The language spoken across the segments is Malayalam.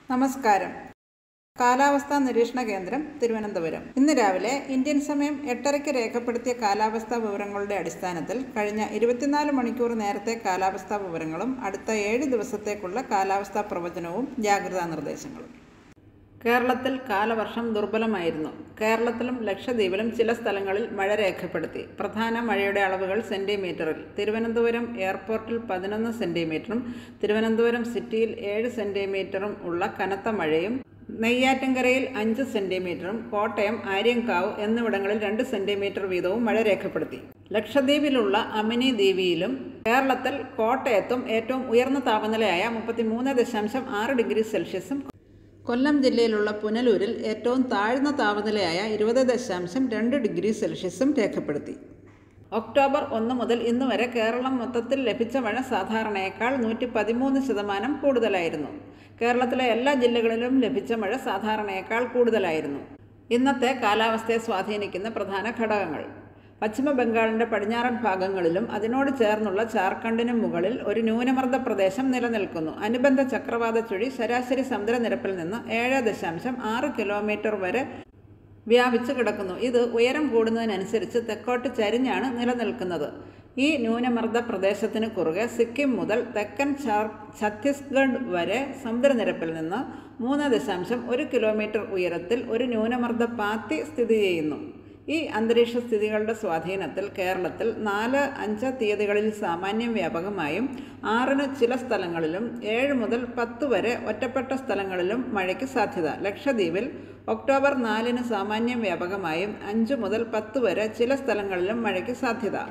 നമസ്കാരം കാലാവസ്ഥാ നിരീക്ഷണ കേന്ദ്രം തിരുവനന്തപുരം ഇന്ന് രാവിലെ ഇന്ത്യൻ സമയം എട്ടരയ്ക്ക് രേഖപ്പെടുത്തിയ കാലാവസ്ഥാ വിവരങ്ങളുടെ അടിസ്ഥാനത്തിൽ കഴിഞ്ഞ ഇരുപത്തിനാല് മണിക്കൂർ നേരത്തെ കാലാവസ്ഥാ വിവരങ്ങളും അടുത്ത ഏഴ് ദിവസത്തേക്കുള്ള കാലാവസ്ഥാ പ്രവചനവും ജാഗ്രതാ നിർദ്ദേശങ്ങളും കേരളത്തിൽ കാലവർഷം ദുർബലമായിരുന്നു കേരളത്തിലും ലക്ഷദ്വീപിലും ചില സ്ഥലങ്ങളിൽ മഴ രേഖപ്പെടുത്തി പ്രധാന മഴയുടെ അളവുകൾ സെൻറ്റിമീറ്ററിൽ തിരുവനന്തപുരം എയർപോർട്ടിൽ പതിനൊന്ന് സെൻറ്റിമീറ്ററും തിരുവനന്തപുരം സിറ്റിയിൽ ഏഴ് സെൻറ്റിമീറ്ററും ഉള്ള കനത്ത മഴയും നെയ്യാറ്റിൻകരയിൽ അഞ്ച് സെൻറ്റിമീറ്ററും കോട്ടയം ആര്യങ്കാവ് എന്നിവിടങ്ങളിൽ രണ്ട് സെൻറ്റിമീറ്റർ വീതവും മഴ രേഖപ്പെടുത്തി ലക്ഷദ്വീപിലുള്ള അമിനി ദ്വീപിയിലും കേരളത്തിൽ കോട്ടയത്തും ഏറ്റവും ഉയർന്ന താപനിലയായ മുപ്പത്തിമൂന്ന് ദശാംശം ആറ് ഡിഗ്രി സെൽഷ്യസും കൊല്ലം ജില്ലയിലുള്ള പുനലൂരിൽ ഏറ്റവും താഴ്ന്ന താപനിലയായ ഇരുപത് ദശാംശം രണ്ട് ഡിഗ്രി സെൽഷ്യസും രേഖപ്പെടുത്തി ഒക്ടോബർ ഒന്ന് മുതൽ ഇന്ന് വരെ കേരളം മൊത്തത്തിൽ ലഭിച്ച മഴ സാധാരണയേക്കാൾ നൂറ്റി പതിമൂന്ന് ശതമാനം കൂടുതലായിരുന്നു കേരളത്തിലെ എല്ലാ ജില്ലകളിലും ലഭിച്ച മഴ സാധാരണയേക്കാൾ കൂടുതലായിരുന്നു ഇന്നത്തെ കാലാവസ്ഥയെ സ്വാധീനിക്കുന്ന പ്രധാന ഘടകങ്ങൾ പശ്ചിമ ബംഗാളിൻ്റെ പടിഞ്ഞാറൻ ഭാഗങ്ങളിലും അതിനോട് ചേർന്നുള്ള ജാർഖണ്ഡിനും മുകളിൽ ഒരു ന്യൂനമർദ്ദ പ്രദേശം നിലനിൽക്കുന്നു അനുബന്ധ ചക്രവാത ചുഴി ശരാശരി സമുദ്രനിരപ്പിൽ നിന്ന് ഏഴ് ദശാംശം ആറ് കിലോമീറ്റർ വരെ വ്യാപിച്ചു കിടക്കുന്നു ഇത് ഉയരം കൂടുന്നതിനനുസരിച്ച് തെക്കോട്ട് ചരിഞ്ഞാണ് നിലനിൽക്കുന്നത് ഈ ന്യൂനമർദ്ദ പ്രദേശത്തിന് കുറുകെ സിക്കിം മുതൽ തെക്കൻ ഛത്തീസ്ഗഡ് വരെ സമുദ്രനിരപ്പിൽ നിന്ന് മൂന്ന് ദശാംശം ഒരു കിലോമീറ്റർ ഉയരത്തിൽ ഒരു ന്യൂനമർദ്ദ പാത്തി സ്ഥിതി ചെയ്യുന്നു ഈ അന്തരീക്ഷ സ്ഥിതികളുടെ സ്വാധീനത്തിൽ കേരളത്തിൽ നാല് അഞ്ച് തീയതികളിൽ സാമാന്യം വ്യാപകമായും ആറിന് ചില സ്ഥലങ്ങളിലും ഏഴ് മുതൽ പത്ത് വരെ ഒറ്റപ്പെട്ട സ്ഥലങ്ങളിലും മഴയ്ക്ക് സാധ്യത ലക്ഷദ്വീപിൽ ഒക്ടോബർ നാലിന് സാമാന്യം വ്യാപകമായും അഞ്ച് മുതൽ പത്ത് വരെ ചില സ്ഥലങ്ങളിലും മഴയ്ക്ക് സാധ്യത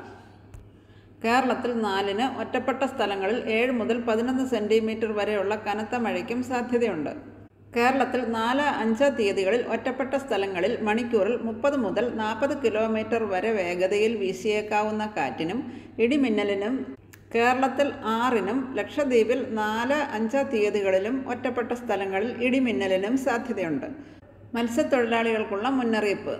കേരളത്തിൽ നാലിന് ഒറ്റപ്പെട്ട സ്ഥലങ്ങളിൽ ഏഴ് മുതൽ പതിനൊന്ന് സെൻറ്റിമീറ്റർ വരെയുള്ള കനത്ത മഴയ്ക്കും സാധ്യതയുണ്ട് കേരളത്തിൽ നാല് അഞ്ച് തീയതികളിൽ ഒറ്റപ്പെട്ട സ്ഥലങ്ങളിൽ മണിക്കൂറിൽ മുപ്പത് മുതൽ നാൽപ്പത് കിലോമീറ്റർ വരെ വേഗതയിൽ വീശിയേക്കാവുന്ന കാറ്റിനും ഇടിമിന്നലിനും കേരളത്തിൽ ആറിനും ലക്ഷദ്വീപിൽ നാല് അഞ്ച് തീയതികളിലും ഒറ്റപ്പെട്ട സ്ഥലങ്ങളിൽ ഇടിമിന്നലിനും സാധ്യതയുണ്ട് മത്സ്യത്തൊഴിലാളികൾക്കുള്ള മുന്നറിയിപ്പ്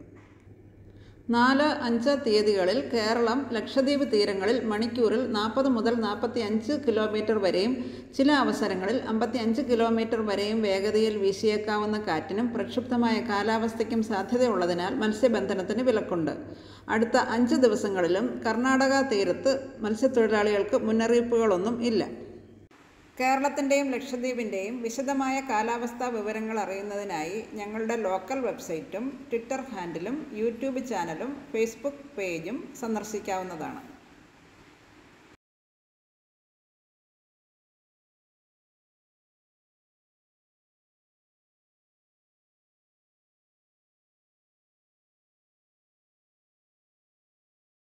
നാല് അഞ്ച് തീയതികളിൽ കേരളം ലക്ഷദ്വീപ് തീരങ്ങളിൽ മണിക്കൂറിൽ നാൽപ്പത് മുതൽ നാൽപ്പത്തി അഞ്ച് കിലോമീറ്റർ വരെയും ചില അവസരങ്ങളിൽ അമ്പത്തി അഞ്ച് കിലോമീറ്റർ വരെയും വേഗതയിൽ വീശിയേക്കാവുന്ന കാറ്റിനും പ്രക്ഷുബ്ധമായ കാലാവസ്ഥയ്ക്കും സാധ്യതയുള്ളതിനാൽ മത്സ്യബന്ധനത്തിന് വിലക്കുണ്ട് അടുത്ത അഞ്ച് ദിവസങ്ങളിലും കർണാടക തീരത്ത് മത്സ്യത്തൊഴിലാളികൾക്ക് മുന്നറിയിപ്പുകളൊന്നും ഇല്ല കേരളത്തിൻ്റെയും ലക്ഷദ്വീപിൻ്റെയും വിശദമായ കാലാവസ്ഥാ വിവരങ്ങൾ അറിയുന്നതിനായി ഞങ്ങളുടെ ലോക്കൽ വെബ്സൈറ്റും ട്വിറ്റർ ഹാൻഡിലും യൂട്യൂബ് ചാനലും ഫേസ്ബുക്ക് പേജും സന്ദർശിക്കാവുന്നതാണ്